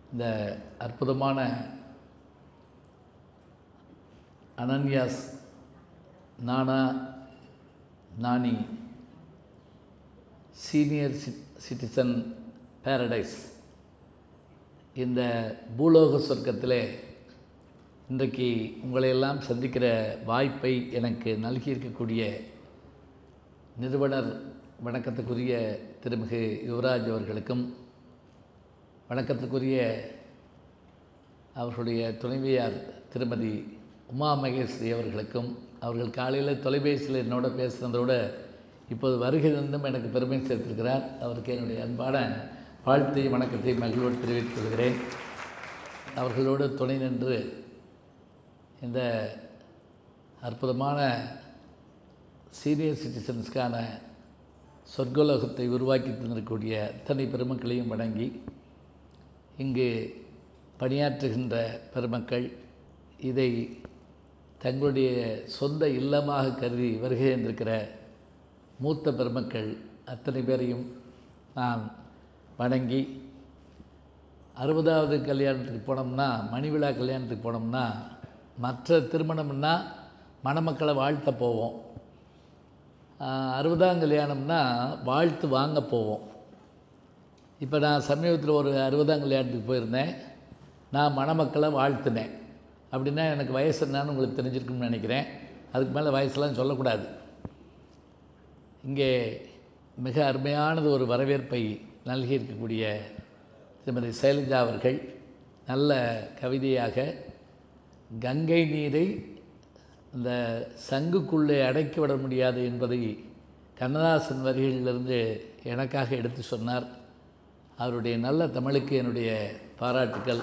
இந்த அற்புதமான அனன்யாஸ் நானா நானி சீனியர் சிட் சிட்டிசன் பேரடைஸ் இந்த பூலோக சொர்க்கத்திலே இன்றைக்கு உங்களையெல்லாம் சந்திக்கிற வாய்ப்பை எனக்கு நல்கியிருக்கக்கூடிய நிறுவனர் வணக்கத்துக்குரிய திருமிகு யுவராஜ் அவர்களுக்கும் வணக்கத்துக்குரிய அவர்களுடைய துணைவியார் திருமதி உமா மகேஸ்வரி அவர்களுக்கும் அவர்கள் காலையில் தொலைபேசியில் என்னோட பேசுனதோட இப்போது வருகை இருந்தும் எனக்கு பெருமை சேர்த்திருக்கிறார் அவருக்கு என்னுடைய அன்பான வாழ்த்தையும் வணக்கத்தையும் மகிழ்வோடு தெரிவித்துக் கொள்கிறேன் அவர்களோடு துணை நின்று இந்த அற்புதமான சீனியர் சிட்டிசன்ஸ்க்கான சொர்க்கலோகத்தை உருவாக்கி தந்திருக்கக்கூடிய அத்தனை பெருமக்களையும் வணங்கி இங்கு பணியாற்றுகின்ற பெருமக்கள் இதை தங்களுடைய சொந்த இல்லமாக கருதி வருகை இருந்திருக்கிற மூத்த பெருமக்கள் அத்தனை பேரையும் நான் வணங்கி அறுபதாவது கல்யாணத்துக்கு போனோம்னா மணி விழா கல்யாணத்துக்கு போனோம்னா மற்ற திருமணம்னா மணமக்களை வாழ்த்த போவோம் அறுபதாம் கல்யாணம்னா வாழ்த்து வாங்க போவோம் இப்போ நான் சமீபத்தில் ஒரு அறுபதாம் கல்யாணத்துக்கு போயிருந்தேன் நான் மணமக்களை வாழ்த்தினேன் அப்படின்னா எனக்கு வயசு என்னன்னு உங்களுக்கு தெரிஞ்சிருக்குன்னு நினைக்கிறேன் அதுக்கு மேலே வயசுலாம் சொல்லக்கூடாது இங்கே மிக அருமையானது ஒரு வரவேற்பை நல்கி இருக்கக்கூடிய திருமதி சைலஜா அவர்கள் நல்ல கவிதையாக கங்கை நீரை இந்த சங்குக்குள்ளே அடக்கி விட முடியாது என்பதை கண்ணதாசன் வரிகளிலிருந்து எனக்காக எடுத்து சொன்னார் அவருடைய நல்ல தமிழுக்கு என்னுடைய பாராட்டுக்கள்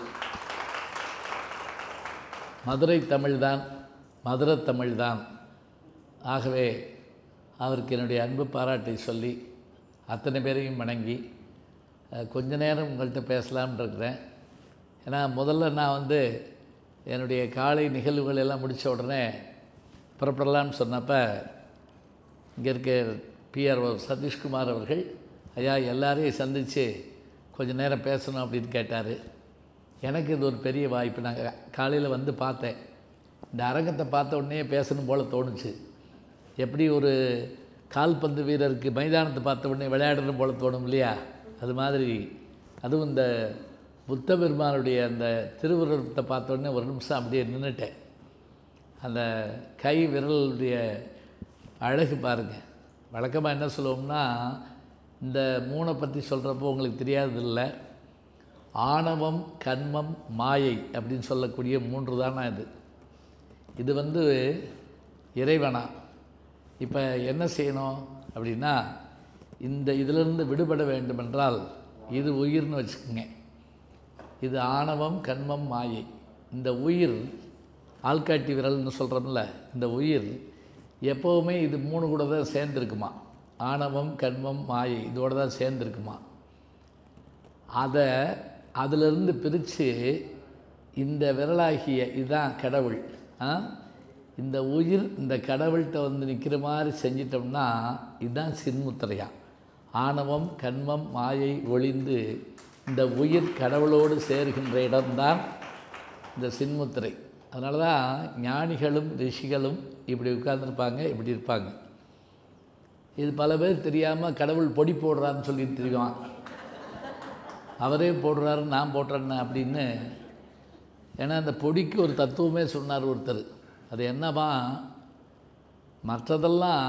மதுரை தமிழ்தான் மதுரை தமிழ்தான் ஆகவே அவருக்கு என்னுடைய அன்பு பாராட்டை சொல்லி அத்தனை பேரையும் வணங்கி கொஞ்ச நேரம் உங்கள்கிட்ட பேசலாம்னு இருக்கிறேன் ஏன்னா முதல்ல நான் வந்து என்னுடைய காலை நிகழ்வுகள் எல்லாம் முடித்த உடனே புறப்படலாம்னு சொன்னப்போ இங்கே இருக்க பிஆர்ஓ சதீஷ்குமார் அவர்கள் ஐயா எல்லாரையும் சந்தித்து கொஞ்சம் நேரம் பேசணும் அப்படின்னு கேட்டார் எனக்கு இது ஒரு பெரிய வாய்ப்பு நாங்கள் காலையில் வந்து பார்த்தேன் இந்த அரங்கத்தை பார்த்த உடனே பேசணும் போல் தோணுச்சு எப்படி ஒரு கால்பந்து வீரருக்கு மைதானத்தை பார்த்த உடனே விளையாடணும் போல் தோணும் இல்லையா அது மாதிரி அதுவும் இந்த புத்த பெருமானுடைய அந்த திருவுருவத்தை பார்த்த உடனே ஒரு நிமிஷம் அப்படியே நின்றுட்டேன் அந்த கை விரலுடைய அழகு பாருங்கள் வழக்கமாக என்ன சொல்லுவோம்னா இந்த மூணை பற்றி சொல்கிறப்போ உங்களுக்கு தெரியாததில்லை ஆணவம் கண்மம் மாயை அப்படின்னு சொல்லக்கூடிய மூன்று தானே இது இது வந்து இறைவனா இப்போ என்ன செய்யணும் அப்படின்னா இந்த இதிலிருந்து விடுபட வேண்டுமென்றால் இது உயிர்னு வச்சுக்கோங்க இது ஆணவம் கண்மம் மாயை இந்த உயிர் ஆள்காட்டி விரல்னு சொல்கிறோம்ல இந்த உயிர் எப்போவுமே இது மூணு கூட தான் சேர்ந்துருக்குமா ஆணவம் கண்மம் மாயை இதோடு தான் சேர்ந்துருக்குமா அதை அதிலிருந்து பிரித்து இந்த விரலாகிய இதுதான் கடவுள் இந்த உயிர் இந்த கடவுள்கிட்ட வந்து நிற்கிற மாதிரி செஞ்சிட்டோம்னா இதுதான் சின்முத்திரையா ஆணவம் கண்மம் மாயை ஒளிந்து இந்த உயிர் கடவுளோடு சேர்கின்ற இடம்தான் இந்த சின்முத்திரை அதனால தான் ஞானிகளும் ரிஷிகளும் இப்படி உட்கார்ந்துருப்பாங்க இப்படி இருப்பாங்க இது பல பேர் தெரியாமல் கடவுள் பொடி போடுறான்னு சொல்லி தெரியும் அவரே போடுறாரு நான் போடுறேன்னு அப்படின்னு ஏன்னா அந்த பொடிக்கு ஒரு தத்துவமே சொன்னார் ஒருத்தர் அது என்னவா மற்றதெல்லாம்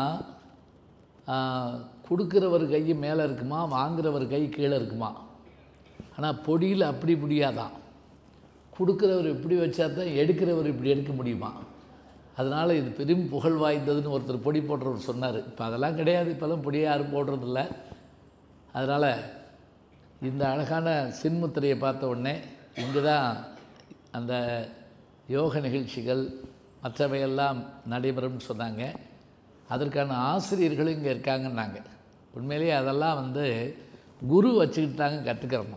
கொடுக்குறவர் கை மேலே இருக்குமா வாங்குறவர் கை கீழே இருக்குமா ஆனால் பொடியில் அப்படி முடியாதான் கொடுக்குறவர் இப்படி வச்சா தான் எடுக்கிறவர் இப்படி எடுக்க முடியுமா அதனால் இது பெரும் புகழ் வாய்ந்ததுன்னு ஒருத்தர் பொடி போடுறவர் சொன்னார் இப்போ அதெல்லாம் கிடையாது இப்போல்லாம் பொடியை யாரும் போடுறதில்ல அதனால் இந்த அழகான சின்முத்திரையை பார்த்த உடனே இங்கு தான் அந்த யோக நிகழ்ச்சிகள் மற்றவையெல்லாம் நடைபெறும்னு சொன்னாங்க அதற்கான ஆசிரியர்களும் இங்கே இருக்காங்கன்னாங்க உண்மையிலேயே அதெல்லாம் வந்து குரு வச்சுக்கிட்டு தாங்க கற்றுக்கிறணும்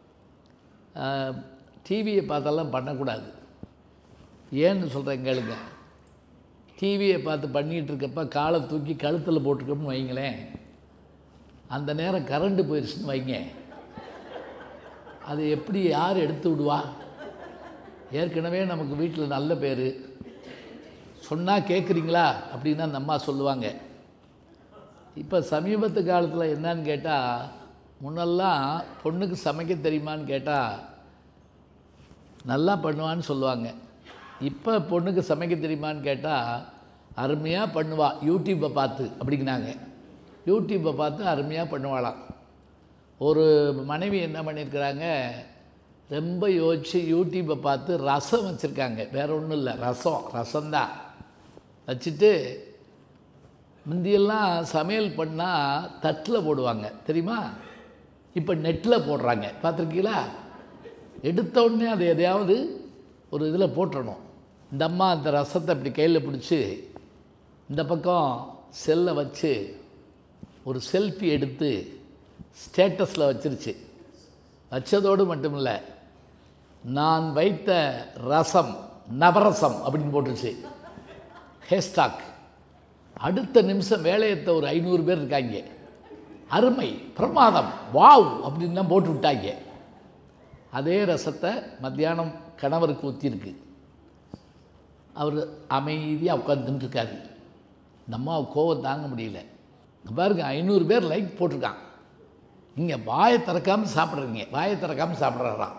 டிவியை பார்த்தெல்லாம் பண்ணக்கூடாது ஏன்னு சொல்கிறேன் கேளுங்க டிவியை பார்த்து பண்ணிகிட்டு இருக்கப்ப காலை தூக்கி கழுத்தில் போட்டுக்கோம்னு வைங்களேன் அந்த நேரம் கரண்ட்டு போயிடுச்சுன்னு வைங்க அதை எப்படி யார் எடுத்து விடுவா ஏற்கனவே நமக்கு வீட்டில் நல்ல பேர் சொன்னால் கேட்குறீங்களா அப்படின்னு அந்த அம்மா சொல்லுவாங்க இப்போ சமீபத்து காலத்தில் என்னன்னு கேட்டால் முன்னெல்லாம் பொண்ணுக்கு சமைக்க தெரியுமான்னு கேட்டால் நல்லா பண்ணுவான்னு சொல்லுவாங்க இப்போ பொண்ணுக்கு சமைக்க தெரியுமான்னு கேட்டால் அருமையாக பண்ணுவா யூடியூப்பை பார்த்து அப்படிங்கிறாங்க யூடியூப்பை பார்த்து அருமையாக பண்ணுவாளாம் ஒரு மனைவி என்ன பண்ணியிருக்கிறாங்க ரொம்ப யோசித்து யூடியூப்பை பார்த்து ரசம் வச்சுருக்காங்க வேற ஒன்றும் இல்லை ரசம் ரசம்தான் வச்சுட்டு முந்தியெல்லாம் சமையல் பண்ணால் தட்டில் போடுவாங்க தெரியுமா இப்போ நெட்டில் போடுறாங்க பார்த்துருக்கீங்களா எடுத்த உடனே அதை எதையாவது ஒரு இதில் போட்டுறணும் இந்த அம்மா அந்த ரசத்தை இப்படி கையில் பிடிச்சி இந்த பக்கம் செல்லை வச்சு ஒரு செல்ஃபி எடுத்து ஸ்டேட்டஸில் வச்சிருச்சு வச்சதோடு மட்டும் இல்லை நான் வைத்த ரசம் நவரசம் அப்படின்னு போட்டுருச்சு ஹேஸ்டாக் அடுத்த நிமிஷம் வேலையத்த ஒரு ஐநூறு பேர் இருக்காங்க அருமை பிரமாதம் வாவ் அப்படின்னு தான் போட்டு விட்டாங்க அதே ரசத்தை மத்தியானம் கணவருக்கு ஊற்றிருக்கு அவர் அமைதியாக உட்காந்துட்டு இருக்காரு இந்த அம்மாவை கோவம் தாங்க முடியல இங்க பாருங்க ஐநூறு பேர் லைக் போட்டிருக்கான் நீங்கள் வாயை திறக்காமல் சாப்பிட்றீங்க வாயை திறக்காமல் சாப்பிட்றாராம்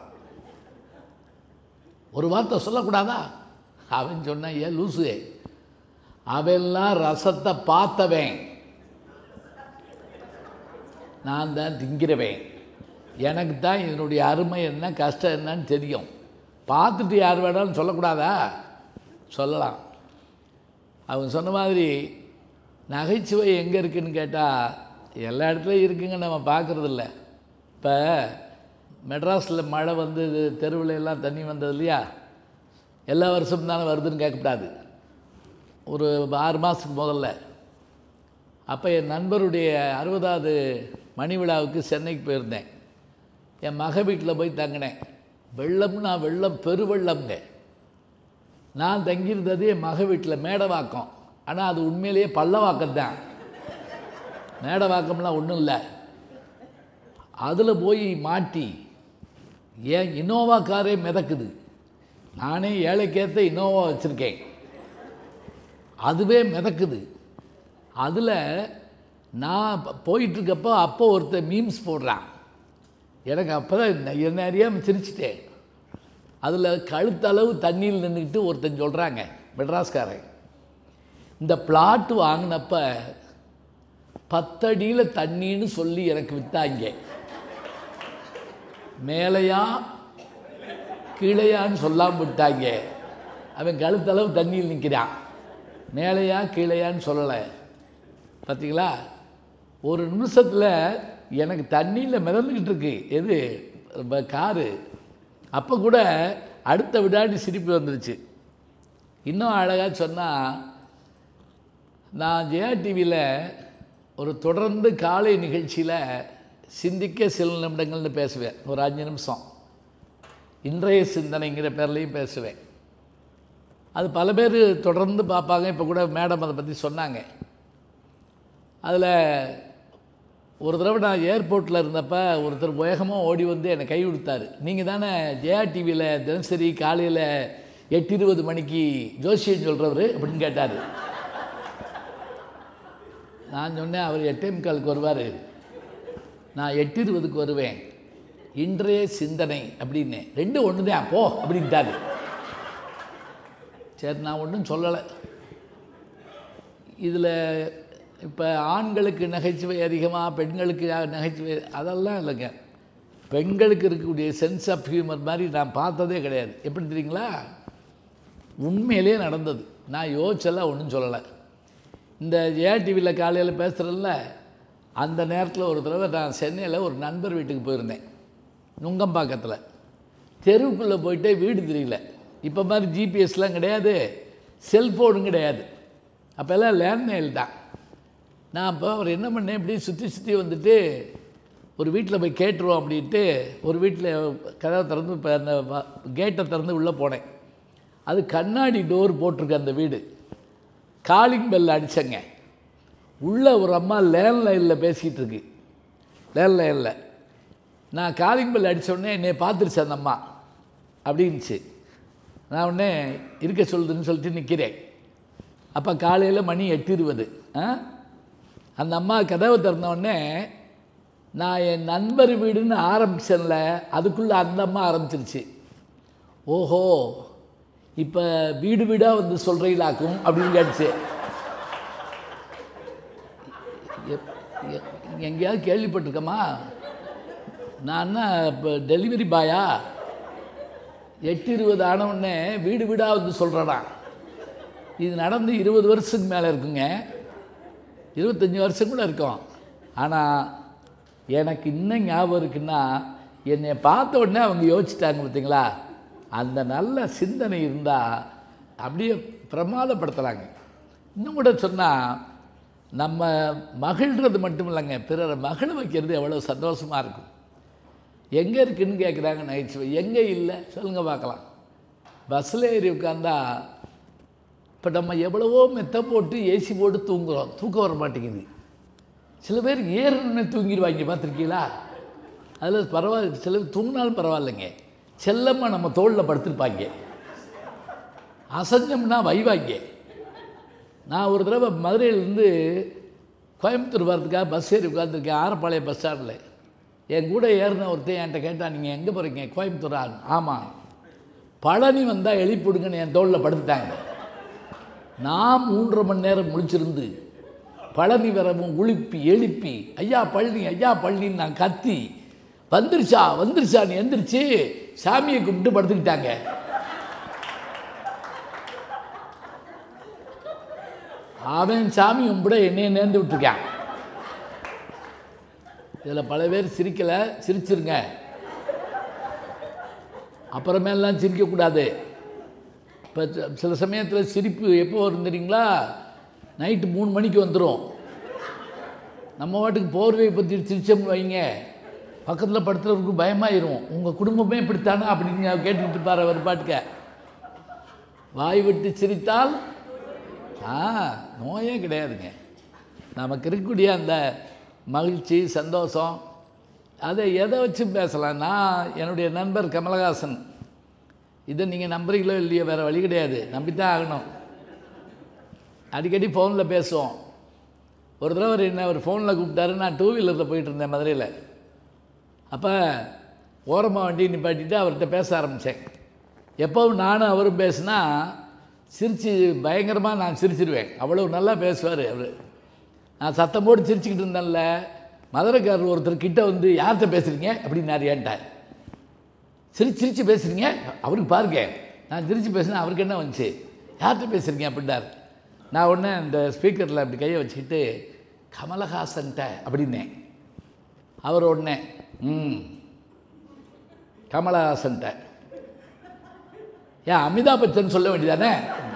ஒரு வார்த்தை சொல்லக்கூடாதா அவன் சொன்னான் ஏன் லூசு அவெல்லாம் ரசத்தை பார்த்தவன் நான் தான் திங்கிறவன் எனக்கு தான் இதனுடைய அருமை என்ன கஷ்டம் என்னன்னு தெரியும் பார்த்துட்டு யார் வேணாலும் சொல்லக்கூடாதா சொல்லலாம் அவங்க சொன்ன மாதிரி நகைச்சுவை எங்கே இருக்குன்னு கேட்டால் எல்லா இடத்துலையும் இருக்குங்க நம்ம பார்க்குறதில்ல இப்போ மெட்ராஸில் மழை வந்து இது தெருவில் எல்லாம் தண்ணி வந்தது இல்லையா எல்லா வருஷமும் தானே வருதுன்னு கேட்கக்கூடாது ஒரு ஆறு மாதத்துக்கு முதல்ல அப்போ என் நண்பருடைய அறுபதாவது மணி விழாவுக்கு சென்னைக்கு போயிருந்தேன் என் மக வீட்டில் போய் தங்கினேன் வெள்ளம்னா வெள்ளம் பெருவெள்ளம்ங்க நான் தங்கியிருந்தது என் மக வீட்டில் மேடவாக்கம் ஆனால் அது உண்மையிலேயே பள்ளவாக்கம் தான் மேடவாக்கம்லாம் ஒன்றும் இல்லை அதில் போய் மாட்டி ஏன் இனோவா காரே மிதக்குது நானே ஏழைக்கேற்ற இனோவா வச்சுருக்கேன் அதுவே மிதக்குது அதில் நான் ப- போயிட்டுருக்கப்போ அப்போ ஒருத்தன் மீம்ஸ் போடுறான் எனக்கு அப்போ தான் என்ன அறியாமல் சிரிச்சிட்டேன் அதில் கழுத்தளவு தண்ணியில் நின்றுக்கிட்டு ஒருத்தன் சொல்கிறாங்க மெட்ராஸ்காரன் இந்த பிளாட் வாங்கினப்ப பத்தடியில் தண்ணின்னு சொல்லி எனக்கு வித்தாங்க மேலையா கீழையான்னு சொல்லாமல் விட்டாங்க அவன் கழுத்தளவு தண்ணியில் நிற்கிறான் மேலையா கீழையான்னு சொல்லலை பார்த்தீங்களா ஒரு நிமிஷத்தில் எனக்கு தண்ணியில் மிதந்துக்கிட்டு இருக்கு எது ப- காரு அப்போ கூட அடுத்த விடாடி சிரிப்பு வந்துருச்சு இன்னும் அழகாக சொன்னால் நான் ஜெயா டிவியில் ஒரு தொடர்ந்து காலை நிகழ்ச்சியில் சிந்திக்க சில நிமிடங்கள்னு பேசுவேன் ஒரு அஞ்சு நிமிஷம் இன்றைய சிந்தனைங்கிற பேர்லேயும் பேசுவேன் அது பல பேர் தொடர்ந்து பார்ப்பாங்க இப்போ கூட மேடம் அதை பற்றி சொன்னாங்க அதில் ஒரு தடவை நான் ஏர்போர்ட்டில் இருந்தப்ப ஒருத்தர் வேகமாக ஓடி வந்து என்னை கை கொடுத்தாரு நீங்கள் தானே ஜெயா டிவியில் தினசரி காலையில் எட்டு இருபது மணிக்கு ஜோசியம் சொல்கிறவர் அப்படின்னு கேட்டார் நான் சொன்னேன் அவர் எட்டே முக்காலுக்கு வருவார் நான் எட்டு இருபதுக்கு வருவேன் இன்றைய சிந்தனை அப்படின்னு ரெண்டு ஒன்று தான் போ அப்படின்ட்டாரு சரி நான் ஒன்றும் சொல்லலை இதில் இப்போ ஆண்களுக்கு நகைச்சுவை அதிகமாக பெண்களுக்கு நகைச்சுவை அதெல்லாம் இல்லைங்க பெண்களுக்கு இருக்கக்கூடிய சென்ஸ் ஆஃப் ஹியூமர் மாதிரி நான் பார்த்ததே கிடையாது எப்படி தெரியுங்களா உண்மையிலே நடந்தது நான் யோசிச்செல்லாம் ஒன்றும் சொல்லலை இந்த ஏ டிவியில் காலையில் பேசுகிறல்ல அந்த நேரத்தில் ஒரு தடவை நான் சென்னையில் ஒரு நண்பர் வீட்டுக்கு போயிருந்தேன் நுங்கம்பாக்கத்தில் தெருவுக்குள்ளே போயிட்டே வீடு தெரியல இப்போ மாதிரி ஜிபிஎஸ்லாம் கிடையாது செல்ஃபோனும் கிடையாது அப்போல்லாம் லேண்ட்லைன் தான் நான் அப்போ அவர் என்ன பண்ணேன் இப்படி சுற்றி சுற்றி வந்துட்டு ஒரு வீட்டில் போய் கேட்டுருவோம் அப்படின்ட்டு ஒரு வீட்டில் கதவை திறந்து இப்போ அந்த கேட்டை திறந்து உள்ளே போனேன் அது கண்ணாடி டோர் போட்டிருக்கு அந்த வீடு காலிங் பெல் அடித்தங்க உள்ளே ஒரு அம்மா லேண்ட்லைனில் பேசிக்கிட்டு இருக்கு லேண்ட்லைனில் நான் காலிங் பெல் அடிச்ச உடனே என்னை பார்த்துருச்சு அந்த அம்மா அப்படின்ச்சு நான் உடனே இருக்க சொல்லுதுன்னு சொல்லிட்டு நிற்கிறேன் அப்போ காலையில் மணி எட்டு இருபது ஆ அந்த அம்மா கதவை திறந்த உடனே நான் என் நண்பர் வீடுன்னு ஆரம்பிச்சேன்ல அதுக்குள்ளே அந்த அம்மா ஆரம்பிச்சிருச்சு ஓஹோ இப்போ வீடு வீடாக வந்து சொல்கிறீங்களாக்கும் அப்படின்னு கேட்டுச்சு எப்- எ- எங்கேயாவது கேள்விப்பட்டிருக்கமா நான் என்ன இப்போ டெலிவரி பாயா எட்டு இருபது ஆன உடனே வீடு வீடாக வந்து சொல்கிறடா இது நடந்து இருபது வருஷத்துக்கு மேலே இருக்குங்க இருபத்தஞ்சி வருஷம் கூட இருக்கும் ஆனால் எனக்கு இன்னும் ஞாபகம் இருக்குன்னா என்னை பார்த்த உடனே அவங்க யோசிச்சிட்டாங்க பார்த்தீங்களா அந்த நல்ல சிந்தனை இருந்தால் அப்படியே பிரமாதப்படுத்துகிறாங்க இன்னும் கூட சொன்னால் நம்ம மகிழ்கிறது மட்டும் இல்லைங்க பிறரை மகிழ வைக்கிறது எவ்வளோ சந்தோஷமாக இருக்கும் எங்கே இருக்குன்னு கேட்குறாங்க நகைச்சுவை எங்கே இல்லை சொல்லுங்கள் பார்க்கலாம் பஸ்ஸில் ஏறி உட்காந்தா இப்போ நம்ம எவ்வளவோ மெத்த போட்டு ஏசி போட்டு தூங்குறோம் தூக்கம் வர மாட்டேங்குது சில பேர் ஏறணுன்னு தூங்கிடுவாங்க பார்த்துருக்கீங்களா அதில் பரவாயில்ல சில பேர் தூங்கினாலும் பரவாயில்லைங்க செல்லமாக நம்ம தோளில் படுத்திருப்பாங்க அசஞ்சம்னா வைவாங்க நான் ஒரு தடவை மதுரையிலேருந்து கோயம்புத்தூர் வர்றதுக்காக பஸ் ஏறி உட்காந்துருக்கேன் ஆரப்பாளையம் பஸ் ஸ்டாண்டில் என் கூட ஏறின ஒருத்தன் என்கிட்ட கேட்டான் நீங்கள் எங்கே போகிறீங்க கோயம்புத்தூரா ஆமாம் பழனி வந்தால் எழுப்பிவிடுங்கன்னு என் தோளில் படுத்துட்டாங்க நான் மூன்றரை மணி நேரம் முழிச்சிருந்து பழனி வரவும் உழுப்பி எழுப்பி ஐயா பழனி ஐயா பழனின்னு நான் கத்தி வந்துருச்சா வந்துருச்சான்னு எந்திரிச்சு சாமியை கும்பிட்டு படுத்துக்கிட்டாங்க அவன் சாமி கும்பிட என்னைய நேர்ந்து விட்டுருக்கான் இதில் பல பேர் சிரிக்கலை சிரிச்சிருங்க அப்புறமேலாம் சிரிக்கக்கூடாது இப்போ சில சமயத்தில் சிரிப்பு எப்போ வரும் தெரியுங்களா நைட்டு மூணு மணிக்கு வந்துடும் நம்ம வாட்டுக்கு போர்வையை பற்றி சிரிச்சோம்னு வைங்க பக்கத்தில் படுத்துறவருக்கு பயமாயிரும் உங்கள் குடும்பமே இப்படித்தானா அப்படின்னு கேட்டுக்கிட்டு இருப்பார் அவர் பாட்டுக்க வாய் விட்டு சிரித்தால் ஆ நோயே கிடையாதுங்க நமக்கு இருக்கக்கூடிய அந்த மகிழ்ச்சி சந்தோஷம் அதை எதை வச்சு பேசலாம் நான் என்னுடைய நண்பர் கமலஹாசன் இதை நீங்கள் நம்புறீங்களோ இல்லையோ வேறு வழி கிடையாது நம்பித்தான் ஆகணும் அடிக்கடி ஃபோனில் பேசுவோம் ஒரு தடவை அவர் என்ன ஒரு ஃபோனில் கூப்பிட்டாரு நான் டூ வீலரில் போயிட்டு இருந்தேன் மதுரையில் அப்போ ஓரமாக வண்டி நிப்பாட்டிட்டு அவர்கிட்ட பேச ஆரம்பித்தேன் எப்போவும் நானும் அவரும் பேசுனா சிரித்து பயங்கரமாக நான் சிரிச்சிருவேன் அவ்வளோ நல்லா பேசுவார் அவர் நான் சத்தம் போட்டு சிரிச்சுக்கிட்டு இருந்தேன்ல மதுரைக்காரர் ஒருத்தர் கிட்ட வந்து யார்கிட்ட பேசுகிறீங்க அப்படின்னு ஏன்ட்டார் சிரிச்சு சிரிச்சு பேசுகிறீங்க அவருக்கு பாருங்க நான் சிரிச்சு பேசினேன் அவருக்கு என்ன வந்துச்சு யார்கிட்ட பேசுகிறீங்க அப்படின்னார் நான் உடனே இந்த ஸ்பீக்கரில் அப்படி கையை வச்சுக்கிட்டு கமலஹாசன்ட்ட அப்படின்னேன் அவர் உடனே ம் கமலஹாசன்ட்ட ஏன் அமிதாப் பச்சன் சொல்ல வேண்டியதானே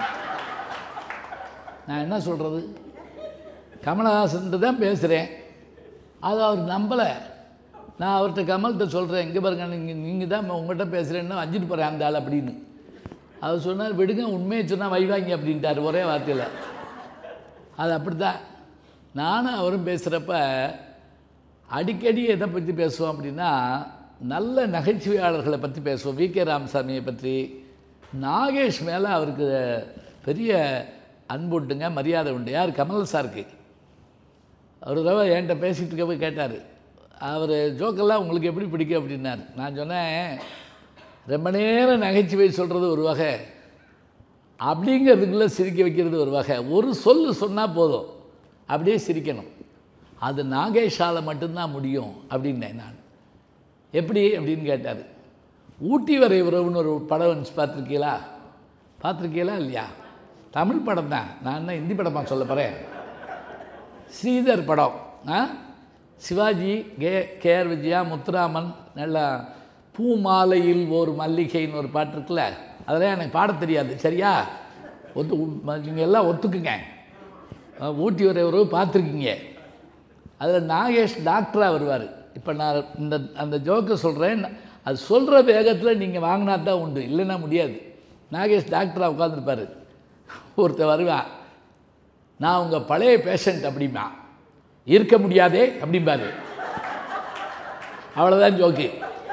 நான் என்ன சொல்கிறது கமலஹாசன்ட்டு தான் பேசுகிறேன் அது அவர் நம்பலை நான் அவர்கிட்ட கமல்கிட்ட சொல்கிறேன் இங்கே பாருங்க நீங்கள் நீங்கள் தான் உங்கள்கிட்ட பேசுகிறேன்னு வஞ்சிட்டு போகிறேன் அந்த ஆள் அப்படின்னு அவர் சொன்னார் விடுங்க உண்மையை சொன்னால் வைவாங்க அப்படின்ட்டார் ஒரே வார்த்தையில் அது அப்படி தான் நானும் அவரும் பேசுகிறப்ப அடிக்கடி எதை பற்றி பேசுவோம் அப்படின்னா நல்ல நகைச்சுவையாளர்களை பற்றி பேசுவோம் வி கே ராமசாமியை பற்றி நாகேஷ் மேலே அவருக்கு பெரிய அன்பு உண்டுங்க மரியாதை உண்டு யார் கமல் சாருக்கு ஒரு தடவை என்கிட்ட பேசிகிட்டு இருக்க போய் கேட்டார் அவர் ஜோக்கெல்லாம் உங்களுக்கு எப்படி பிடிக்கும் அப்படின்னார் நான் சொன்னேன் ரொம்ப நேரம் நகைச்சுவை சொல்கிறது ஒரு வகை அப்படிங்கிறதுக்குள்ளே சிரிக்க வைக்கிறது ஒரு வகை ஒரு சொல் சொன்னால் போதும் அப்படியே சிரிக்கணும் அது நாகேஷால் மட்டும்தான் முடியும் அப்படின்னேன் நான் எப்படி அப்படின்னு கேட்டார் ஊட்டி வரை உறவுன்னு ஒரு படம் வந்துச்சு பார்த்துருக்கீங்களா பார்த்துருக்கீங்களா இல்லையா தமிழ் படம் தான் நான் என்ன ஹிந்தி படமாக சொல்ல போகிறேன் ஸ்ரீதர் படம் ஆ சிவாஜி கே கேஆர் விஜயா முத்துராமன் நல்லா பூ மாலையில் ஒரு மல்லிகைன்னு ஒரு பாட்டு இருக்குல்ல அதெல்லாம் எனக்கு பாட தெரியாது சரியா ஒத்து நீங்கள் எல்லாம் ஒத்துக்குங்க அஹ் ஊட்டி வரை உறவு பார்த்துருக்கீங்க அதில் நாகேஷ் டாக்டராக வருவார் இப்போ நான் இந்த அந்த ஜோக்கை சொல்கிறேன் அது சொல்கிற வேகத்தில் நீங்கள் வாங்கினா தான் உண்டு இல்லைன்னா முடியாது நாகேஷ் டாக்டராக உட்காந்துருப்பார் ஒருத்தர் வருவான் நான் உங்கள் பழைய பேஷண்ட் அப்படிம்பா இருக்க முடியாதே அப்படிம்பாரு அவ்வளோதான் ஜோக்கு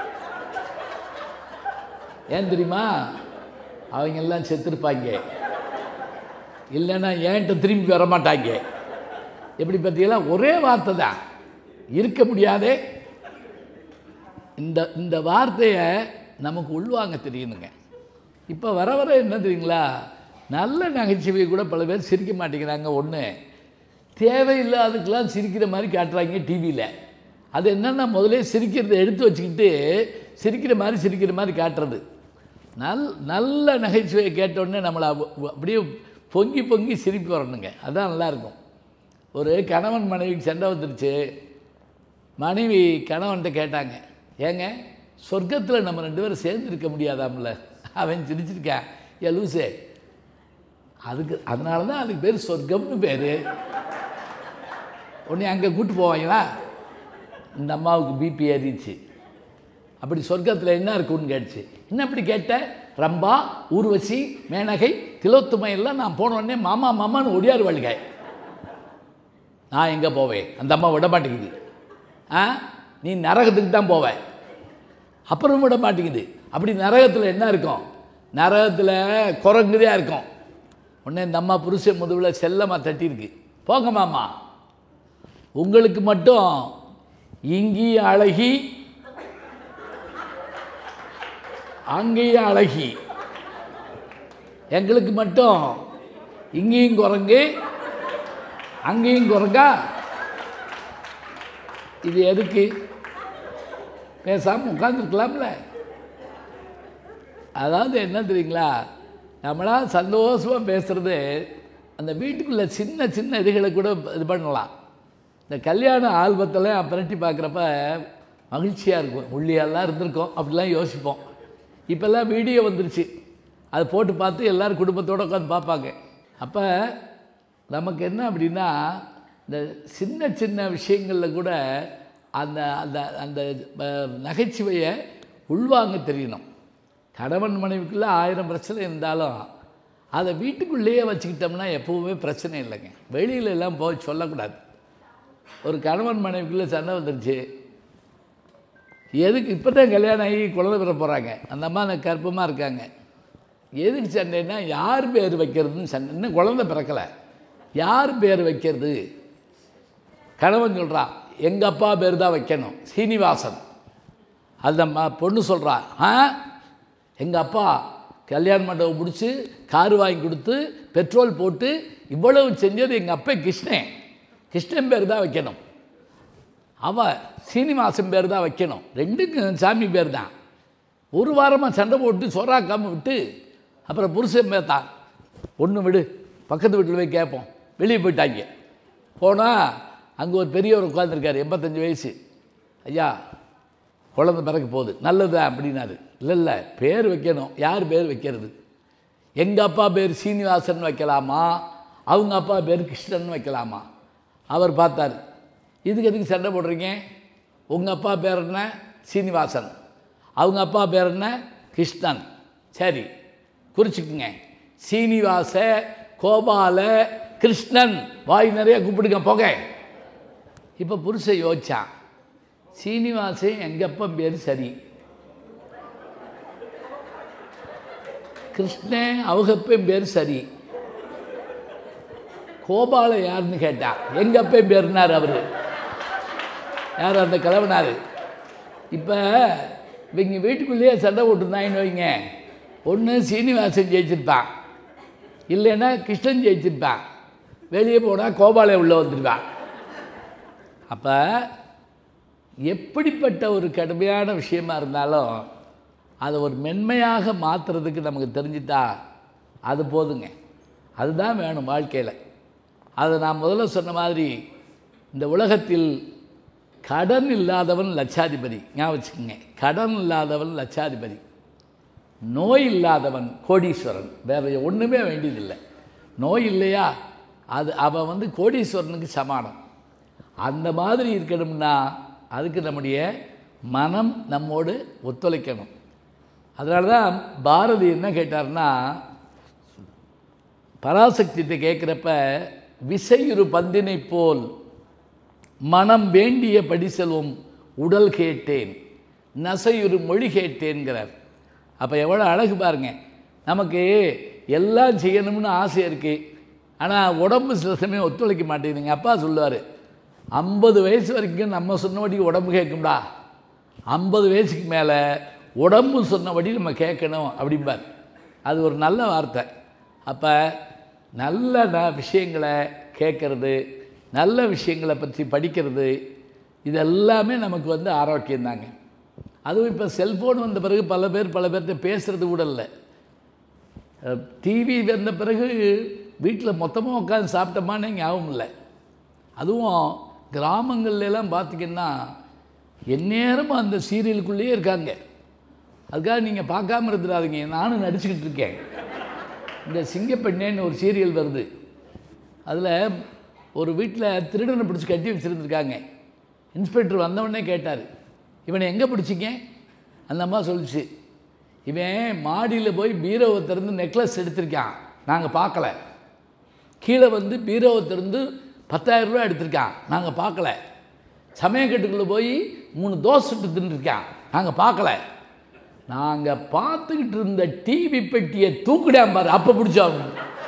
ஏன் தெரியுமா அவங்க எல்லாம் செத்துருப்பாங்க இல்லைன்னா ஏன்ட்ட திரும்பி வர மாட்டாங்க எப்படி பார்த்தீங்களா ஒரே வார்த்தை தான் இருக்க முடியாதே இந்த இந்த வார்த்தையை நமக்கு உள்வாங்க தெரியணுங்க இப்போ வர வர என்ன தெரியுங்களா நல்ல நகைச்சுவை கூட பல பேர் சிரிக்க மாட்டேங்கிறாங்க ஒன்று தேவையில்லாதுக்கெல்லாம் சிரிக்கிற மாதிரி காட்டுறாங்க டிவியில் அது என்னென்னா முதலே சிரிக்கிறத எடுத்து வச்சுக்கிட்டு சிரிக்கிற மாதிரி சிரிக்கிற மாதிரி காட்டுறது நல் நல்ல நகைச்சுவையை கேட்டோடனே நம்மளை அப்ப- அப்படியே பொங்கி பொங்கி சிரிப்பு வரணுங்க அதான் நல்லாயிருக்கும் ஒரு கணவன் மனைவிக்கு சண்டை வந்துருச்சு மனைவி கணவன்கிட்ட கேட்டாங்க ஏங்க சொர்க்கத்தில் நம்ம ரெண்டு பேரும் சேர்ந்து இருக்க முடியாதாம்ல அவன் சிரிச்சிருக்கான் ஏ லூசே அதுக்கு அதனால தான் அதுக்கு பேர் சொர்க்கம்னு பேர் உடனே அங்கே கூட்டு போவாங்களா இந்த அம்மாவுக்கு பிபி ஏறிச்சு அப்படி சொர்க்கத்தில் என்ன இருக்குன்னு கேட்டுச்சு என்ன அப்படி கேட்ட ரம்பா ஊர்வசி மேனகை திலோத்துமை எல்லாம் நான் போன உடனே மாமா மாமான்னு ஒடியார் வாழ்கை நான் எங்கே போவேன் அந்த அம்மா விட மாட்டேங்குது ஆ நீ நரகத்துக்கு தான் போவ அப்புறம் விட மாட்டேங்குது அப்படி நரகத்தில் என்ன இருக்கும் நரகத்தில் குரங்குதான் இருக்கும் உடனே இந்த அம்மா புருஷன் முதுகில் செல்லமாக தட்டியிருக்கு போங்க மாமா உங்களுக்கு மட்டும் இங்கேயும் அழகி அங்கேயும் அழகி எங்களுக்கு மட்டும் இங்கேயும் குரங்கு அங்கேயும் குரங்கா இது எதுக்கு பேசாமல் உட்காந்துருக்கலாம்ல அதாவது என்ன தெரியுங்களா நம்மளா சந்தோஷமாக பேசுகிறது அந்த வீட்டுக்குள்ளே சின்ன சின்ன இதுகளை கூட இது பண்ணலாம் இந்த கல்யாண ஆல்பத்தில் பிரட்டி பார்க்குறப்ப மகிழ்ச்சியாக இருக்கும் உள்ளியெல்லாம் இருந்திருக்கும் அப்படிலாம் யோசிப்போம் இப்போல்லாம் வீடியோ வந்துருச்சு அதை போட்டு பார்த்து எல்லோரும் குடும்பத்தோடு உட்காந்து பார்ப்பாங்க அப்போ நமக்கு என்ன அப்படின்னா இந்த சின்ன சின்ன விஷயங்களில் கூட அந்த அந்த அந்த அஹ், நகைச்சுவையை உள்வாங்க தெரியணும் கணவன் மனைவிக்குள்ளே ஆயிரம் பிரச்சனை இருந்தாலும் அதை வீட்டுக்குள்ளேயே வச்சுக்கிட்டோம்னா எப்போவுமே பிரச்சனை இல்லைங்க வெளியில எல்லாம் போய் சொல்லக்கூடாது ஒரு கணவன் மனைவிக்குள்ளே சண்டை வந்துருச்சு எதுக்கு இப்போ தான் கல்யாணம் ஆகி குழந்தை பெற போகிறாங்க அந்த அம்மா அந்த கர்ப்பமாக இருக்காங்க எதுக்கு சண்டைன்னா யார் பேர் வைக்கிறதுன்னு சண்டை இன்னும் குழந்தை பிறக்கலை யார் பேர் வைக்கிறது கணவன் சொல்கிறான் எங்கள் அப்பா பேர் தான் வைக்கணும் சீனிவாசன் அந்த ம- பொண்ணு சொல்கிறா ஆ எங்கள் அப்பா கல்யாண மண்டபம் முடிச்சு கார் வாங்கி கொடுத்து பெட்ரோல் போட்டு இவ்வளவு செஞ்சது எங்கள் அப்பா கிருஷ்ணன் கிருஷ்ணன் பேர் தான் வைக்கணும் அவ சீனிவாசன் பேர் தான் வைக்கணும் ரெண்டுக்கும் சாமி பேர் தான் ஒரு வாரமாக சண்டை போட்டு சோறாக்காமல் விட்டு அப்புறம் புருஷன் பேத்தான் ஒன்று விடு பக்கத்து வீட்டில் போய் கேட்போம் வெளியே போயிட்டாங்க போனால் அங்கே ஒரு பெரியவர் உட்காந்துருக்காரு எண்பத்தஞ்சு வயசு ஐயா குழந்தை பிறக்க போகுது நல்லதா அப்படின்னாரு இல்லை இல்லை பேர் வைக்கணும் யார் பேர் வைக்கிறது எங்கள் அப்பா பேர் சீனிவாசன் வைக்கலாமா அவங்க அப்பா பேர் கிருஷ்ணன் வைக்கலாமா அவர் பார்த்தார் இதுக்கு எதுக்கு சண்டை போடுறீங்க உங்கள் அப்பா பேர் என்ன சீனிவாசன் அவங்க அப்பா பேர் என்ன கிருஷ்ணன் சரி குறிச்சிக்குங்க சீனிவாச கோபால கிருஷ்ணன் வாய் நிறைய கூப்பிடுங்க போக இப்போ புருஷன் யோசிச்சான் சீனிவாசன் எங்கள் அப்பன் பேர் சரி கிருஷ்ணன் அவகப்பன் பேர் சரி கோபால யாருன்னு கேட்டா எங்கள் அப்பன் பேர்னார் அவர் யார் அந்த கிழவனார் இப்போ இவங்க வீட்டுக்குள்ளேயே சண்டை போட்டுருந்தாங்கன்னு வைங்க ஒன்று சீனிவாசன் ஜெயிச்சிருப்பான் இல்லைன்னா கிருஷ்ணன் ஜெயிச்சிருப்பான் வெளியே போனால் கோபாலே உள்ளே வந்துடுவான் அப்போ எப்படிப்பட்ட ஒரு கடுமையான விஷயமா இருந்தாலும் அதை ஒரு மென்மையாக மாற்றுறதுக்கு நமக்கு தெரிஞ்சிட்டா அது போதுங்க அதுதான் வேணும் வாழ்க்கையில் அதை நான் முதல்ல சொன்ன மாதிரி இந்த உலகத்தில் கடன் இல்லாதவன் லட்சாதிபதி ஞாபகம் வச்சுக்கோங்க கடன் இல்லாதவன் லட்சாதிபதி நோய் இல்லாதவன் கோடீஸ்வரன் வேறு ஒன்றுமே வேண்டியதில்லை நோய் இல்லையா அது அவன் வந்து கோடீஸ்வரனுக்கு சமானம் அந்த மாதிரி இருக்கணும்னா அதுக்கு நம்முடைய மனம் நம்மோடு ஒத்துழைக்கணும் அதனால தான் பாரதி என்ன கேட்டார்னா பராசக்திகிட்ட கேட்குறப்ப விசையுறு பந்தினை போல் மனம் வேண்டிய படி செல்வம் உடல் கேட்டேன் நசையுறு மொழி கேட்டேன்கிறார் அப்போ எவ்வளோ அழகு பாருங்க நமக்கு எல்லாம் செய்யணும்னு ஆசை இருக்குது ஆனால் உடம்பு சில சமயம் ஒத்துழைக்க மாட்டேங்குதுங்க அப்பா சொல்லுவார் ஐம்பது வயசு வரைக்கும் நம்ம சொன்னபடி உடம்பு கேட்கும்டா ஐம்பது வயசுக்கு மேலே உடம்பு சொன்னபடி நம்ம கேட்கணும் அப்படிம்பார் அது ஒரு நல்ல வார்த்தை அப்போ நல்ல ந விஷயங்களை கேட்கறது நல்ல விஷயங்களை பற்றி படிக்கிறது இது எல்லாமே நமக்கு வந்து ஆரோக்கியம்தாங்க அதுவும் இப்போ செல்ஃபோன் வந்த பிறகு பல பேர் பல பேர்கிட்ட பேசுகிறது கூட இல்லை டிவி வந்த பிறகு வீட்டில் மொத்தமாக உட்காந்து சாப்பிட்டோமான்னு ஞாபகம் இல்லை அதுவும் கிராமங்கள்ல எல்லாம் பார்த்திங்கன்னா எந்நேரமும் அந்த சீரியலுக்குள்ளேயே இருக்காங்க அதுக்காக நீங்கள் பார்க்காம இருந்துடாதீங்க நானும் நடிச்சுக்கிட்டு இருக்கேன் இந்த சிங்கப்பெண்ணேன்னு ஒரு சீரியல் வருது அதில் ஒரு வீட்டில் திருடனை பிடிச்சி கட்டி வச்சுருந்துருக்காங்க இன்ஸ்பெக்டர் வந்தவொடனே கேட்டார் இவனை எங்கே பிடிச்சிங்க அந்த அம்மா சொல்லிச்சு இவன் மாடியில் போய் பீரோவை திறந்து நெக்லஸ் எடுத்திருக்கான் நாங்கள் பார்க்கல கீழே வந்து பீரோவை திறந்து பத்தாயிரம் ரூபாய் எடுத்திருக்கான் நாங்கள் பார்க்கல சமயக்கட்டுக்குள்ளே போய் மூணு தோசை சுட்டு தின்னுருக்கான் நாங்கள் பார்க்கல நாங்கள் பார்த்துக்கிட்டு இருந்த டிவி பெட்டியை தூக்கிடாம பாரு அப்போ பிடிச்சோம்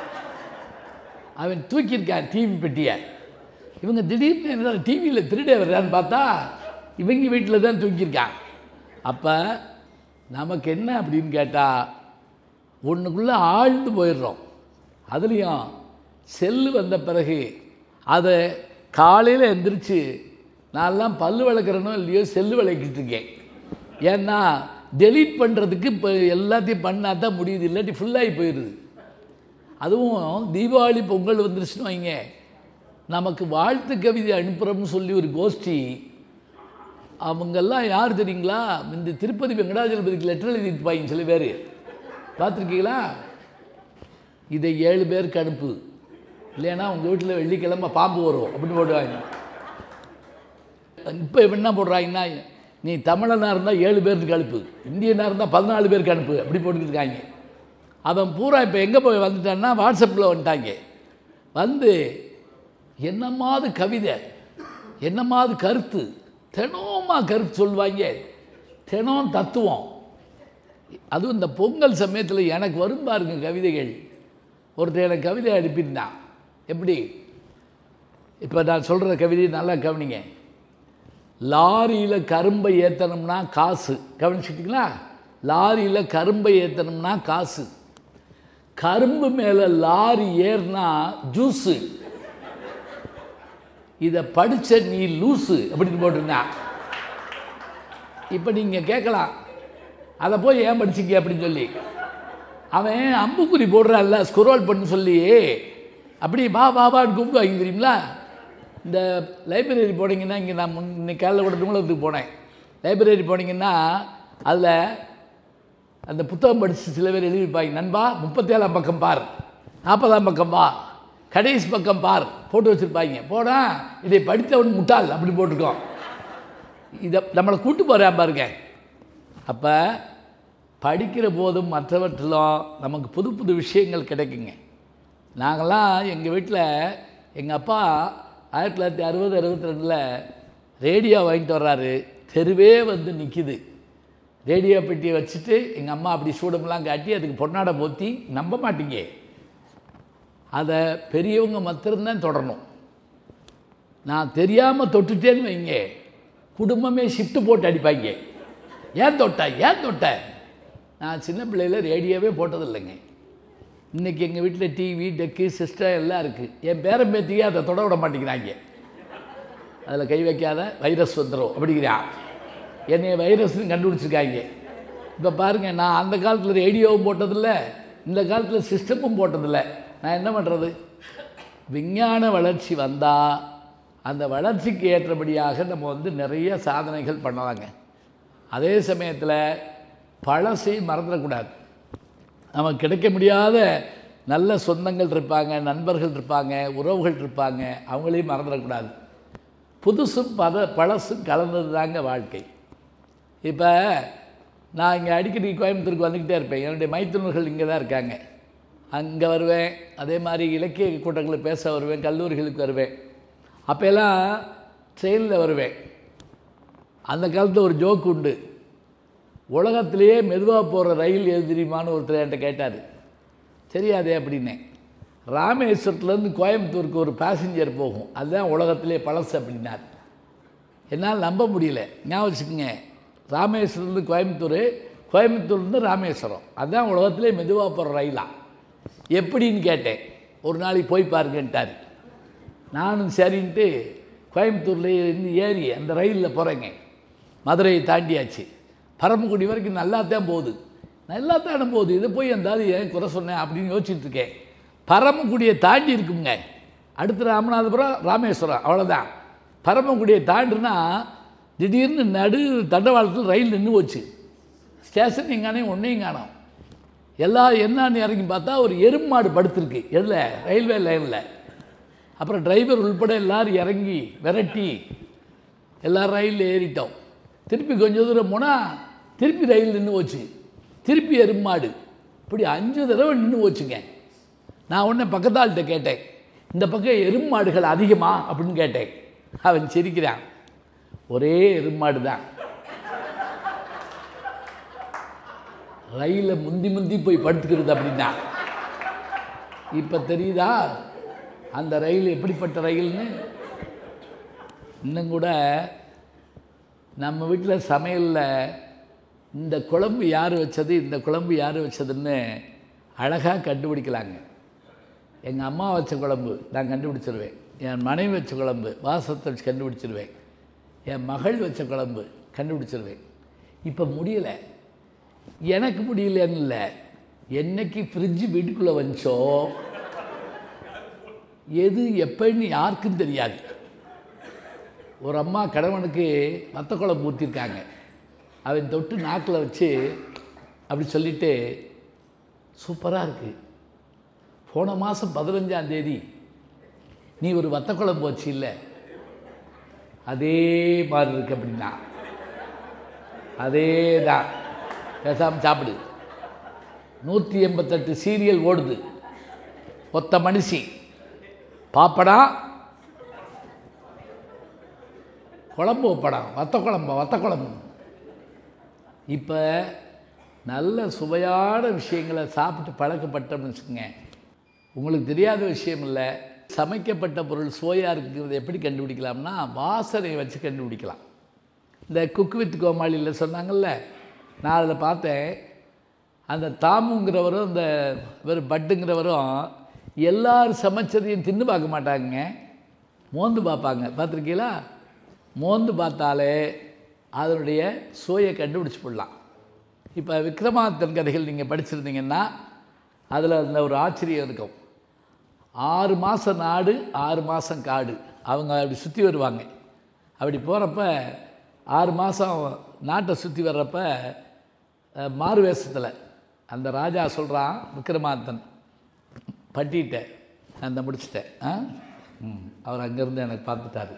அவன் தூக்கியிருக்கான் டிவி பெட்டியை இவங்க திடீர்னு என்ன டிவியில் திருடே வர்றான்னு பார்த்தா இவங்க வீட்டில் தான் தூக்கியிருக்கான் அப்போ நமக்கு என்ன அப்படின்னு கேட்டால் ஒன்றுக்குள்ளே ஆழ்ந்து போயிடுறோம் அதுலேயும் செல்லு வந்த பிறகு அதை காலையில் எந்திரிச்சு நான்லாம் பல்லு விளக்குறனோ இல்லையோ செல்லு விளக்கிட்டு இருக்கேன் ஏன்னா டெலீட் பண்ணுறதுக்கு இப்போ எல்லாத்தையும் பண்ணால் தான் முடியுது இல்லாட்டி ஃபுல்லாகி போயிடுது அதுவும் தீபாவளி பொங்கல் வந்துருச்சுன்னு வைங்க நமக்கு வாழ்த்து கவிதை அனுப்புகிறோம்னு சொல்லி ஒரு கோஷ்டி அவங்கெல்லாம் யார் தெரியுங்களா இந்த திருப்பதி வெங்கடாஜலபதிக்கு லெட்டர் எழுதிருப்பாங்க சில பேர் பார்த்துருக்கீங்களா இதை ஏழு பேருக்கு அனுப்பு இல்லைன்னா உங்கள் வீட்டில் வெள்ளிக்கிழமை பாம்பு வரும் அப்படின்னு போடுவாங்க இப்போ என்ன போடுறாங்கன்னா நீ தமிழனாக இருந்தால் ஏழு பேருக்கு அனுப்பு இந்தியனாக இருந்தால் பதினாலு பேருக்கு அனுப்பு அப்படி போட்டுக்கிட்டு அவன் பூரா இப்போ எங்கே போய் வந்துட்டான்னா வாட்ஸ்அப்பில் வந்துட்டாங்க வந்து என்னமாவது கவிதை என்னமாவது கருத்து தினமா கருத்து சொல்லுவாங்க தினம் தத்துவம் அதுவும் இந்த பொங்கல் சமயத்தில் எனக்கு வரும் பாருங்க கவிதைகள் ஒருத்தர் எனக்கு கவிதை அனுப்பியிருந்தான் எப்படி இப்போ நான் சொல்கிற கவிதையை நல்லா கவனிங்க லாரியில் கரும்பை ஏற்றணும்னா காசு கவனிச்சிட்டிங்களா லாரியில் கரும்பை ஏற்றணும்னா காசு கரும்பு மேலே லாரி ஏறினா ஜூஸு இதை படித்த நீ லூஸு அப்படின்னு போட்டிருந்தான் இப்போ நீங்கள் கேட்கலாம் அதை போய் ஏன் படிச்சிங்க அப்படின்னு சொல்லி அவன் அம்புக்குறி போடுறான்ல ஸ்குரோல் பண்ணு சொல்லி அப்படி வா வா வான்னு கூப்பிடுவாங்க தெரியுங்களா இந்த லைப்ரரி போனீங்கன்னா இங்கே நான் முன் இன்னைக்கு காலையில் கூட நூலகத்துக்கு போனேன் லைப்ரரி போனீங்கன்னா அதில் அந்த புத்தகம் படித்து சில பேர் எழுதியிருப்பாங்க நண்பா முப்பத்தேழாம் பக்கம் பார் நாற்பதாம் பக்கம் பா கடைசி பக்கம் பார் போட்டு வச்சுருப்பாங்க போனா இதை படித்தவன் முட்டாள் அப்படி போட்டிருக்கோம் இதை நம்மளை கூட்டு போகிறேன் பாருங்க அப்போ படிக்கிற போதும் மற்றவற்றிலும் நமக்கு புது புது விஷயங்கள் கிடைக்குங்க நாங்கள்லாம் எங்கள் வீட்டில் எங்கள் அப்பா ஆயிரத்தி தொள்ளாயிரத்தி அறுபது அறுபத்தி ரெண்டில் ரேடியோ வாங்கிட்டு வர்றாரு தெருவே வந்து நிற்கிது ரேடியோ பெட்டியை வச்சுட்டு எங்கள் அம்மா அப்படி சூடமெல்லாம் காட்டி அதுக்கு பொன்னாடை போத்தி நம்ப மாட்டீங்க அதை பெரியவங்க மாத்திரம்தான் தொடரணும் நான் தெரியாமல் தொட்டுட்டேன்னு வைங்க குடும்பமே ஷிஃப்ட்டு போட்டு அடிப்பாங்க ஏன் தொட்ட ஏன் தொட்ட நான் சின்ன பிள்ளையில் ரேடியோவே போட்டதில்லைங்க இன்றைக்கி எங்கள் வீட்டில் டிவி டெக்கு சிஸ்டம் எல்லாம் இருக்குது என் பேரன் பேத்தியே அதை தொட விட மாட்டேங்கிறாங்க அதில் கை வைக்காத வைரஸ் வந்துடும் அப்படிங்கிறான் என்னைய வைரஸ்னு கண்டுபிடிச்சிருக்காங்க இப்போ பாருங்கள் நான் அந்த காலத்தில் ரேடியோவும் போட்டதில்லை இந்த காலத்தில் சிஸ்டமும் போட்டதில்லை நான் என்ன பண்ணுறது விஞ்ஞான வளர்ச்சி வந்தால் அந்த வளர்ச்சிக்கு ஏற்றபடியாக நம்ம வந்து நிறைய சாதனைகள் பண்ணலாங்க அதே சமயத்தில் பழசை மறந்துடக்கூடாது நமக்கு கிடைக்க முடியாத நல்ல சொந்தங்கள் இருப்பாங்க நண்பர்கள் இருப்பாங்க உறவுகள் இருப்பாங்க அவங்களையும் மறந்துடக்கூடாது புதுசும் பத பழசும் கலந்தது தாங்க வாழ்க்கை இப்போ நான் இங்கே அடிக்கடி கோயம்புத்தூருக்கு வந்துக்கிட்டே இருப்பேன் என்னுடைய மைத்துனர்கள் இங்கே தான் இருக்காங்க அங்கே வருவேன் அதே மாதிரி இலக்கிய கூட்டங்களுக்கு பேச வருவேன் கல்லூரிகளுக்கு வருவேன் அப்போல்லாம் ட்ரெயினில் வருவேன் அந்த காலத்தில் ஒரு ஜோக் உண்டு உலகத்திலேயே மெதுவாக போகிற ரயில் எது தெரியுமான்னு ஒருத்தர் என்கிட்ட கேட்டார் தெரியாதே அப்படின்னேன் ராமேஸ்வரத்துலேருந்து கோயம்புத்தூருக்கு ஒரு பேசஞ்சர் போகும் அதுதான் உலகத்திலே பழசு அப்படின்னார் என்னால் நம்ப முடியல ஞாபகம் வச்சுக்கோங்க ராமேஸ்வரத்துலேருந்து கோயம்புத்தூர் கோயம்புத்தூர்லேருந்து ராமேஸ்வரம் அதுதான் உலகத்திலே மெதுவாக போகிற ரயிலா எப்படின்னு கேட்டேன் ஒரு நாளைக்கு போய் பாருங்கன்ட்டார் நானும் சரின்ட்டு கோயம்புத்தூரில் இருந்து ஏறி அந்த ரயிலில் போகிறேங்க மதுரையை தாண்டியாச்சு பரமக்குடி வரைக்கும் நல்லா தான் போகுது நல்லா தானே போகுது இதை போய் அந்த ஆளு ஏன் குறை சொன்னேன் அப்படின்னு யோசிச்சுட்டு இருக்கேன் பரமக்குடியை தாண்டி இருக்குங்க அடுத்து ராமநாதபுரம் ராமேஸ்வரம் அவ்வளோதான் பரமக்குடியை தாண்டுனா திடீர்னு நடு தண்டவாளத்தில் ரயில் நின்று போச்சு ஸ்டேஷன் எங்கானே ஒன்றையும் காணோம் எல்லாம் என்னன்னு இறங்கி பார்த்தா ஒரு எருமாடு படுத்திருக்கு எதில் ரயில்வே லைனில் அப்புறம் டிரைவர் உள்பட எல்லாரும் இறங்கி விரட்டி எல்லாரும் ரயிலில் ஏறிட்டோம் திருப்பி கொஞ்சம் தூரம் போனால் திருப்பி ரயில் நின்று போச்சு திருப்பி எருமாடு இப்படி அஞ்சு தடவை நின்று போச்சுங்க நான் உடனே பக்கத்தாள்கிட்ட கேட்டேன் இந்த பக்கம் எருமாடுகள் அதிகமா அப்படின்னு கேட்டேன் அவன் சிரிக்கிறான் ஒரே எருமாடு தான் ரயிலில் முந்தி முந்தி போய் படுத்துக்கிறது அப்படின்னா இப்போ தெரியுதா அந்த ரயில் எப்படிப்பட்ட ரயில்னு இன்னும் கூட நம்ம வீட்டில் சமையலில் இந்த குழம்பு யார் வச்சது இந்த குழம்பு யார் வச்சதுன்னு அழகாக கண்டுபிடிக்கலாங்க எங்கள் அம்மா வச்ச குழம்பு நான் கண்டுபிடிச்சிருவேன் என் மனைவி வச்ச குழம்பு வாசத்தை வச்சு கண்டுபிடிச்சிருவேன் என் மகள் வச்ச குழம்பு கண்டுபிடிச்சிருவேன் இப்போ முடியலை எனக்கு முடியலன்னு இல்லை என்னைக்கு ஃப்ரிட்ஜு வீட்டுக்குள்ளே வந்துச்சோ எது எப்போன்னு யாருக்கும் தெரியாது ஒரு அம்மா கணவனுக்கு வத்த குழம்பு ஊற்றிருக்காங்க அவன் தொட்டு நாக்கில் வச்சு அப்படி சொல்லிட்டு சூப்பராக இருக்குது போன மாதம் பதினஞ்சாம் தேதி நீ ஒரு வத்த குழம்பு வச்சு இல்லை அதே மாதிரி இருக்கு அப்படின்னா அதே தான் பேசாமல் சாப்பிடு நூற்றி எண்பத்தெட்டு சீரியல் ஓடுது ஒத்த மனுஷி பாப்படா குழம்பு படம் வத்த குழம்பு வத்த குழம்பு இப்போ நல்ல சுவையான விஷயங்களை சாப்பிட்டு பழக்கப்பட்டோம்னு வச்சுக்கோங்க உங்களுக்கு தெரியாத விஷயம் இல்லை சமைக்கப்பட்ட பொருள் சுவையாக இருக்கிறது எப்படி கண்டுபிடிக்கலாம்னா வாசனையை வச்சு கண்டுபிடிக்கலாம் இந்த குக் வித் கோமாளியில் சொன்னாங்கல்ல நான் அதில் பார்த்தேன் அந்த தாமுங்கிறவரும் இந்த இவர் பட்டுங்கிறவரும் எல்லாரும் சமைச்சதையும் தின்னு பார்க்க மாட்டாங்க மோந்து பார்ப்பாங்க பார்த்துருக்கீங்களா மோந்து பார்த்தாலே அதனுடைய சுவையை கண்டுபிடிச்சி போடலாம் இப்போ விக்ரமாதித்தன் கதைகள் நீங்கள் படிச்சிருந்தீங்கன்னா அதில் அந்த ஒரு ஆச்சரியம் இருக்கும் ஆறு மாதம் நாடு ஆறு மாதம் காடு அவங்க அப்படி சுற்றி வருவாங்க அப்படி போகிறப்ப ஆறு மாதம் நாட்டை சுற்றி வர்றப்ப அஹ், மாறு வேஷத்தில் அந்த ராஜா சொல்கிறான் விக்ரமாதித்தன் பட்டிட்டேன் நான் இந்த முடிச்சிட்டேன் ஆ ம் அவர் அங்கேருந்து எனக்கு பார்த்துட்டாரு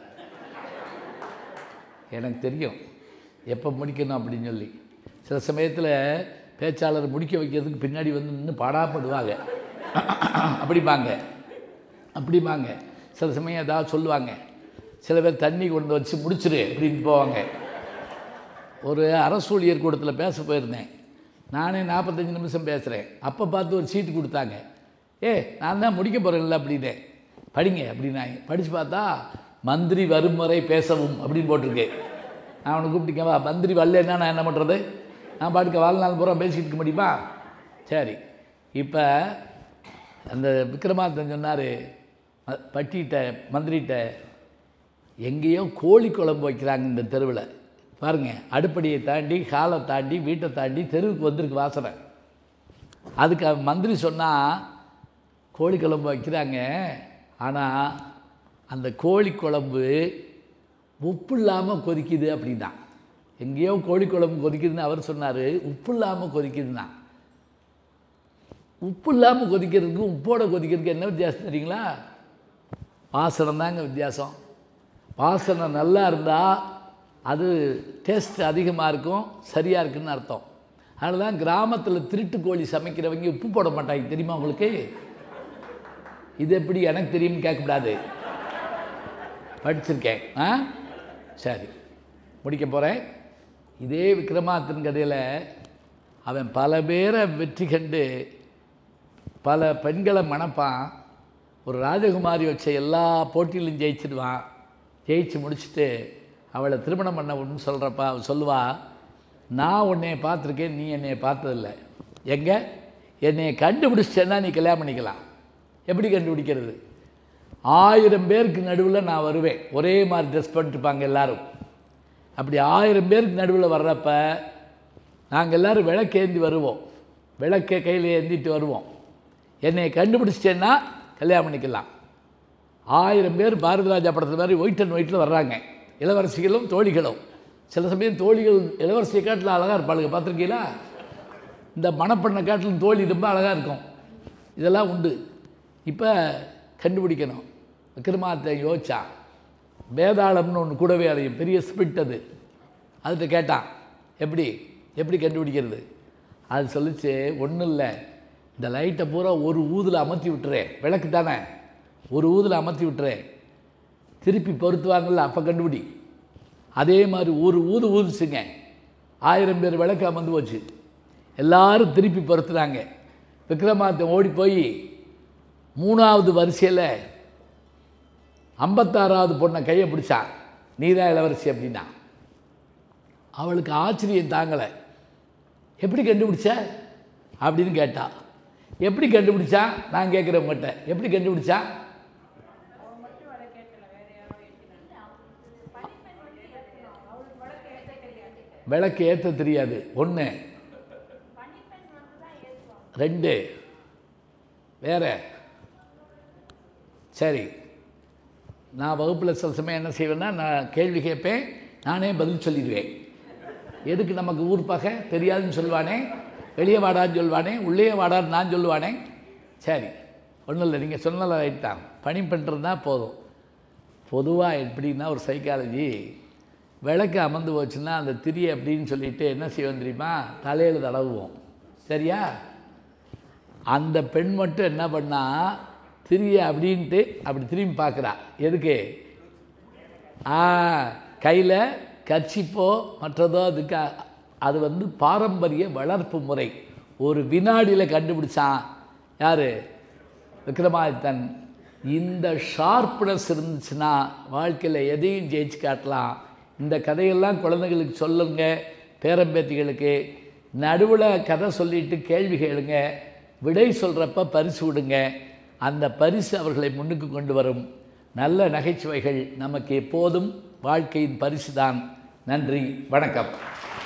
எனக்கு தெரியும் எப்போ முடிக்கணும் அப்படின்னு சொல்லி சில சமயத்தில் பேச்சாளர் முடிக்க வைக்கிறதுக்கு பின்னாடி வந்து நின்று பாடாப்படுவாங்க அப்படிப்பாங்க அப்படிப்பாங்க சில சமயம் ஏதாவது சொல்லுவாங்க சில பேர் தண்ணி கொண்டு வச்சு முடிச்சிரு அப்படின்னு போவாங்க ஒரு அரசு ஊழியர் கூடத்தில் பேச போயிருந்தேன் நானே நாற்பத்தஞ்சு நிமிஷம் பேசுகிறேன் அப்போ பார்த்து ஒரு சீட்டு கொடுத்தாங்க ஏ நான் தான் முடிக்க போகிறேன்ல அப்படின்னேன் படிங்க அப்படின்னாங்க படித்து பார்த்தா மந்திரி வரும் வரை பேசவும் அப்படின்னு போட்டிருக்கு நான் அவனை கூப்பிட்டுக்கவா மந்திரி வரலன்னா நான் என்ன பண்ணுறது நான் பாட்டுக்க வாழ்நாள் பூரா பேசிக்கிட்டு இருக்க முடியுமா சரி இப்போ அந்த விக்ரமாதித்தன் சொன்னார் பட்டிகிட்ட மந்திரிகிட்ட எங்கேயோ கோழி குழம்பு வைக்கிறாங்க இந்த தெருவில் பாருங்கள் அடுப்படியை தாண்டி ஹாலை தாண்டி வீட்டை தாண்டி தெருவுக்கு வந்திருக்கு வாசனை அதுக்கு அவன் மந்திரி சொன்னால் கோழி குழம்பு வைக்கிறாங்க ஆனால் அந்த கோழி குழம்பு உப்பு இல்லாமல் கொதிக்குது அப்படின்னா எங்கேயோ கோழி குழம்பு கொதிக்குதுன்னு அவர் சொன்னார் உப்பு இல்லாமல் கொதிக்குதுன்னா உப்பு இல்லாமல் கொதிக்கிறதுக்கும் உப்போட கொதிக்கிறதுக்கு என்ன வித்தியாசம் தெரியுங்களா வாசனை தாங்க வித்தியாசம் வாசனை நல்லா இருந்தால் அது டேஸ்ட் அதிகமாக இருக்கும் சரியாக இருக்குன்னு அர்த்தம் அதனால தான் கிராமத்தில் திருட்டு கோழி சமைக்கிறவங்க உப்பு போட மாட்டாங்க தெரியுமா உங்களுக்கு இது எப்படி எனக்கு தெரியும்னு கேட்கக்கூடாது படிச்சிருக்கேன் ஆ சரி முடிக்க போகிறேன் இதே விக்ரமாதித்தன் கதையில் அவன் பல பேரை வெற்றி கண்டு பல பெண்களை மணப்பான் ஒரு ராஜகுமாரி வச்ச எல்லா போட்டியிலும் ஜெயிச்சிடுவான் ஜெயிச்சு முடிச்சுட்டு அவளை திருமணம் பண்ண ஒன்று சொல்கிறப்ப அவள் சொல்லுவா நான் உன்னைய பார்த்துருக்கேன் நீ என்னைய பார்த்ததில்ல எங்கே என்னைய கண்டுபிடிச்சிட்டேன்னா நீ கல்யாணம் பண்ணிக்கலாம் எப்படி கண்டுபிடிக்கிறது ஆயிரம் பேருக்கு நடுவில் நான் வருவேன் ஒரே மாதிரி ட்ரெஸ் பண்ணிட்டுப்பாங்க எல்லாரும் அப்படி ஆயிரம் பேருக்கு நடுவில் வர்றப்ப நாங்கள் எல்லோரும் விளக்கேந்தி வருவோம் விளக்கை கையில் ஏந்திட்டு வருவோம் என்னை கண்டுபிடிச்சிட்டேன்னா கல்யாணம் பண்ணிக்கலாம் ஆயிரம் பேர் பாரதிராஜா படத்தில் மாதிரி ஒயிட் அண்ட் ஒயிட்டில் வர்றாங்க இளவரசிகளும் தோழிகளும் சில சமயம் தோழிகள் இளவரசியை காட்டில் அழகாக இருப்பாளுங்க பார்த்துருக்கீங்களா இந்த மணப்பெண்ணை காட்டிலும் தோழி ரொம்ப அழகாக இருக்கும் இதெல்லாம் உண்டு இப்போ கண்டுபிடிக்கணும் விக்ரமாத்தை யோசிச்சான் வேதாளம்னு ஒன்று கூடவே அடையும் பெரிய ஸ்பிரிட் அது அதுகிட்ட கேட்டான் எப்படி எப்படி கண்டுபிடிக்கிறது அது சொல்லிச்சு ஒன்றும் இல்லை இந்த லைட்டை பூரா ஒரு ஊதில் அமர்த்தி விட்டுறேன் விளக்கு தானே ஒரு ஊதில் அமர்த்தி விட்டுறேன் திருப்பி பொருத்துவாங்கள்ல அப்போ கண்டுபிடி அதே மாதிரி ஒரு ஊது ஊதுச்சுங்க ஆயிரம் பேர் விளக்கு அமர்ந்து போச்சு எல்லாரும் திருப்பி பொறுத்துனாங்க விக்ரமாதித்தன் ஓடி போய் மூணாவது வரிசையில் ஐம்பத்தாறாவது பொண்ணை கையை பிடிச்சான் நீதான் இளவரசி அப்படின்னா அவளுக்கு ஆச்சரியம் தாங்கலை எப்படி கண்டுபிடிச்ச அப்படின்னு கேட்டா எப்படி கண்டுபிடிச்சா நான் கேட்குறேன் உங்கள்கிட்ட எப்படி கண்டுபிடிச்சா விளக்கு ஏற்ற தெரியாது ஒன்று ரெண்டு வேற சரி நான் வகுப்பில் சில சமயம் என்ன செய்வேன்னா நான் கேள்வி கேட்பேன் நானே பதில் சொல்லிடுவேன் எதுக்கு நமக்கு ஊர் பகை தெரியாதுன்னு சொல்லுவானே வெளியே வாடான்னு சொல்லுவானே உள்ளே வாடான்னு நான் சொல்லுவானே சரி ஒன்றும் இல்லை நீங்கள் சொன்னல ரைட் தான் பணி பண்ணுறதுனா போதும் பொதுவாக எப்படின்னா ஒரு சைக்காலஜி விளக்கு அமர்ந்து போச்சுன்னா அந்த திரி அப்படின்னு சொல்லிட்டு என்ன செய்வோம் தெரியுமா தலையில் தடவுவோம் சரியா அந்த பெண் மட்டும் என்ன பண்ணா திரிய அப்படின்ட்டு அப்படி திரும்பி பார்க்குறா எதுக்கு ஆ கையில் கர்ச்சிப்போ மற்றதோ அதுக்கு அ- அது வந்து பாரம்பரிய வளர்ப்பு முறை ஒரு வினாடியில் கண்டுபிடிச்சான் யார் விக்ரமாதித்தன் இந்த ஷார்ப்னஸ் இருந்துச்சுன்னா வாழ்க்கையில் எதையும் ஜெயிச்சு காட்டலாம் இந்த கதையெல்லாம் குழந்தைகளுக்கு சொல்லுங்க பேரம்பேத்திகளுக்கு நடுவில் கதை சொல்லிட்டு கேள்வி கேளுங்க விடை சொல்கிறப்ப பரிசு விடுங்க அந்த பரிசு அவர்களை முன்னுக்கு கொண்டு வரும் நல்ல நகைச்சுவைகள் நமக்கு எப்போதும் வாழ்க்கையின் பரிசு தான் நன்றி வணக்கம்